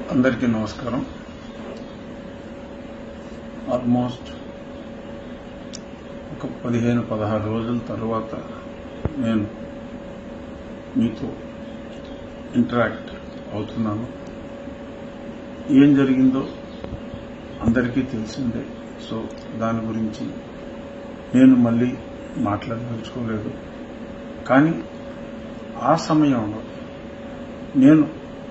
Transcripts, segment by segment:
అందరికీ నమస్కారం ఆల్మోస్ట్ ఒక పదిహేను పదహారు రోజుల తర్వాత నేను మీతో ఇంటరాక్ట్ అవుతున్నాను ఏం జరిగిందో అందరికీ తెలిసిందే సో దాని గురించి నేను మళ్ళీ మాట్లాడదలుచుకోలేదు కానీ ఆ సమయంలో నేను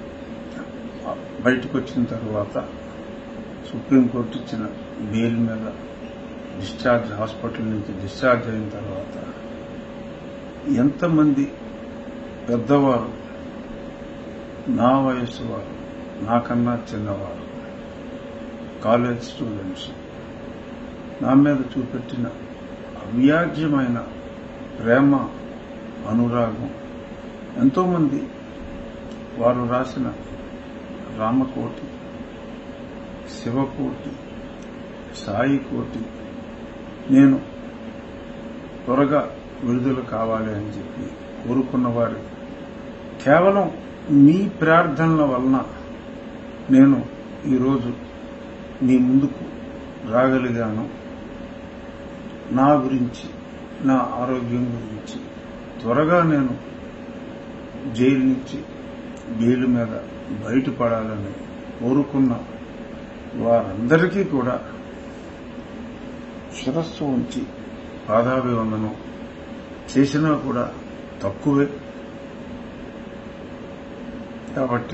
బయటకు వచ్చిన తర్వాత సుప్రీంకోర్టు ఇచ్చిన బెయిల్ మీద డిశ్చార్జ్ హాస్పిటల్ నుంచి డిశ్చార్జ్ అయిన తర్వాత ఎంతమంది పెద్దవారు నా వయస్సు వారు నాకన్నా చిన్నవారు కాలేజ్ స్టూడెంట్స్ నా మీద చూపెట్టిన అవ్యాజ్యమైన ప్రేమ అనురాగం ఎంతోమంది వారు రాసిన రామకోటి శివకోటి సాయి కోటి నేను త్వరగా విడుదల కావాలి అని చెప్పి కోరుకున్న వారు కేవలం మీ ప్రార్థనల వలన నేను ఈరోజు మీ ముందుకు రాగలిగాను నా గురించి నా ఆరోగ్యం గురించి త్వరగా నేను జైలు నుంచి బెయిల్ మీద బయటపడాలని కోరుకున్న వారందరికీ కూడా శిరస్సు ఉంచి పాదాభివందనం చేసినా కూడా తక్కువే కాబట్టి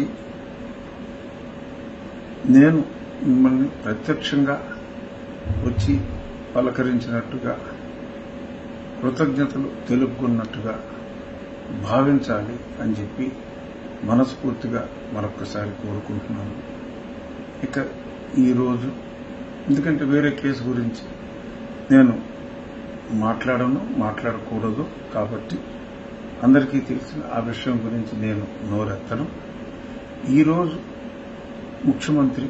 నేను మిమ్మల్ని ప్రత్యక్షంగా వచ్చి పలకరించినట్టుగా కృతజ్ఞతలు తెలుపుకున్నట్టుగా భావించాలి అని చెప్పి మనస్ఫూర్తిగా మరొకసారి కోరుకుంటున్నాను ఇక ఈరోజు ఎందుకంటే వేరే కేసు గురించి నేను మాట్లాడను మాట్లాడకూడదు కాబట్టి అందరికీ తెలిసిన ఆ విషయం గురించి నేను నోరెత్తను ఈరోజు ముఖ్యమంత్రి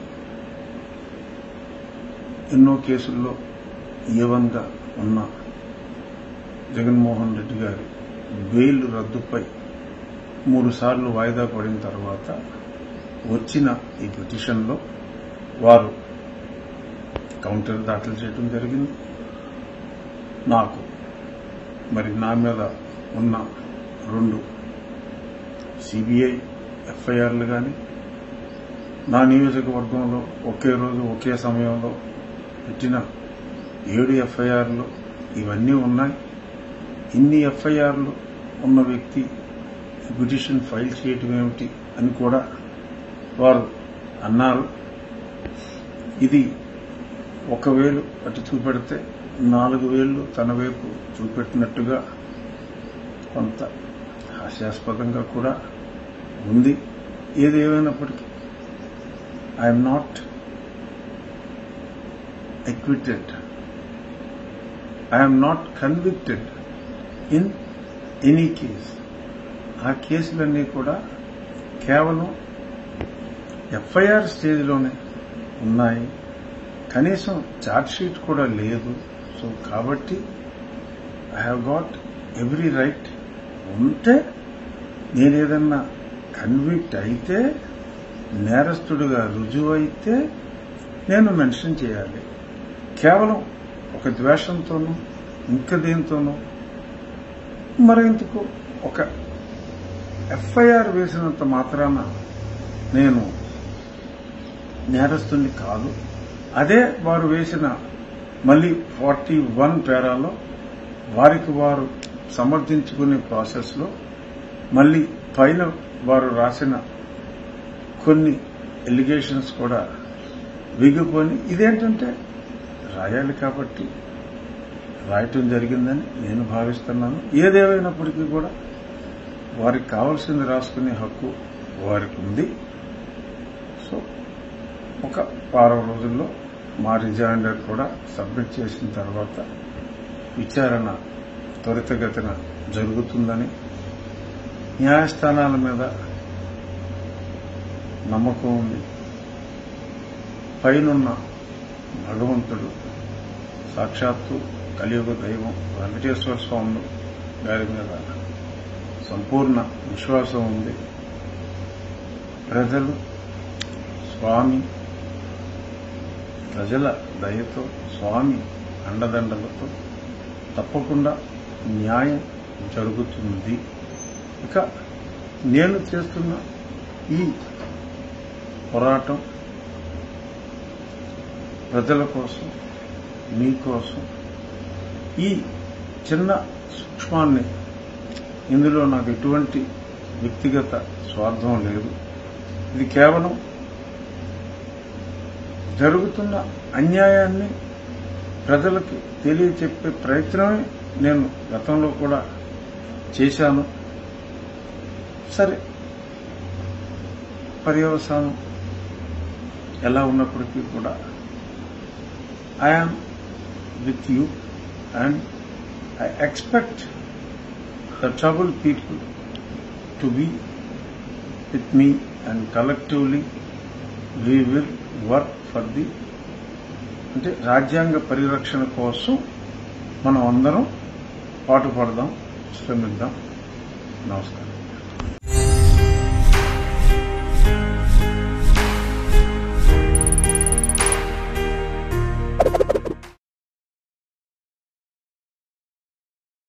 ఎన్నో కేసుల్లో ఏవంగా ఉన్న జగన్మోహన్ రెడ్డి గారి బెయిల్ రద్దుపై మూడు సార్లు వాయిదా పడిన తర్వాత వచ్చిన ఈ పిటిషన్లో వారు కౌంటర్ దాఖలు చేయడం జరిగింది నాకు మరి నా మీద ఉన్న రెండు సిబిఐ ఎఫ్ఐఆర్లు కానీ నా నియోజకవర్గంలో ఒకే రోజు ఒకే సమయంలో పెట్టిన ఏడు ఎఫ్ఐఆర్లు ఇవన్నీ ఉన్నాయి ఇన్ని ఎఫ్ఐఆర్లు ఉన్న వ్యక్తి పిటిషన్ ఫైల్ చేయటం ఏమిటి అని కూడా వారు అన్నారు ఇది ఒక వేలు అటు చూపెడితే నాలుగు వేళ్లు తన వైపు చూపెట్టినట్టుగా కొంత హాస్యాస్పదంగా కూడా ఉంది ఏది ఏమైనప్పటికీ I'm not acquitted. I am not convicted in any case. ఆ కేసులన్నీ కూడా కేవలం ఎఫ్ఐఆర్ స్టేజ్లోనే ఉన్నాయి కనీసం ఛార్జ్ షీట్ కూడా లేదు సో కాబట్టి I have got every right ఉంటే నేను ఏదన్నా కన్విక్ట్ అయితే నేరస్తుడుగా రుజువు అయితే నేను మెన్షన్ చేయాలి కేవలం ఒక ద్వేషంతోనూ ఇంకా దేంతోనూ మరింతకు ఒక ఎఫ్ఐఆర్ వేసినంత మాత్రాన నేను నేరస్తుని కాదు అదే వారు వేసిన మళ్ళీ ఫార్టీ వన్ పేరాలో వారికి వారు సమర్థించుకునే ప్రాసెస్లో మళ్ళీ పైన వారు రాసిన కొన్ని ఎలిగేషన్స్ కూడా విగిపోయి ఇదేంటంటే రాయాలి కాబట్టి రాయటం జరిగిందని నేను భావిస్తున్నాను ఏదేమైనప్పటికీ కూడా వారికి కావాల్సింది రాసుకునే హక్కు వారికి ఉంది సో ఒక వారం రోజుల్లో మా రిజైండర్ కూడా సబ్మిట్ చేసిన తర్వాత విచారణ త్వరితగతిన జరుగుతుందని న్యాయస్థానాల మీద నమ్మకం ఉంది పైనున్న భగవంతుడు సాక్షాత్తు కలియుగ దైవం వెంకటేశ్వర స్వామి గారి మీద సంపూర్ణ విశ్వాసం ఉంది ప్రజలు స్వామి ప్రజల దయతో స్వామి అండదండలతో తప్పకుండా న్యాయం జరుగుతుంది ఇక నేను చేస్తున్న ఈ పోరాటం ప్రజల కోసం మీకోసం ఈ చిన్న సూక్ష్మాన్ని ఇందులో నాకు ఎటువంటి వ్యక్తిగత స్వార్థం లేదు ఇది కేవలం జరుగుతున్న అన్యాయాన్ని ప్రజలకి తెలియచెప్పే ప్రయత్నమే నేను గతంలో కూడా చేశాను సరే పర్యవసానం ఎలా ఉన్నప్పటికీ కూడా I am with you and I expect the trouble people to be with me and collectively we will work for the అంటే రాజ్యాంగ పరిరక్షణ కోసం మనం అందరం పాటుపడదాం శ్రమిద్దాం నమస్కారం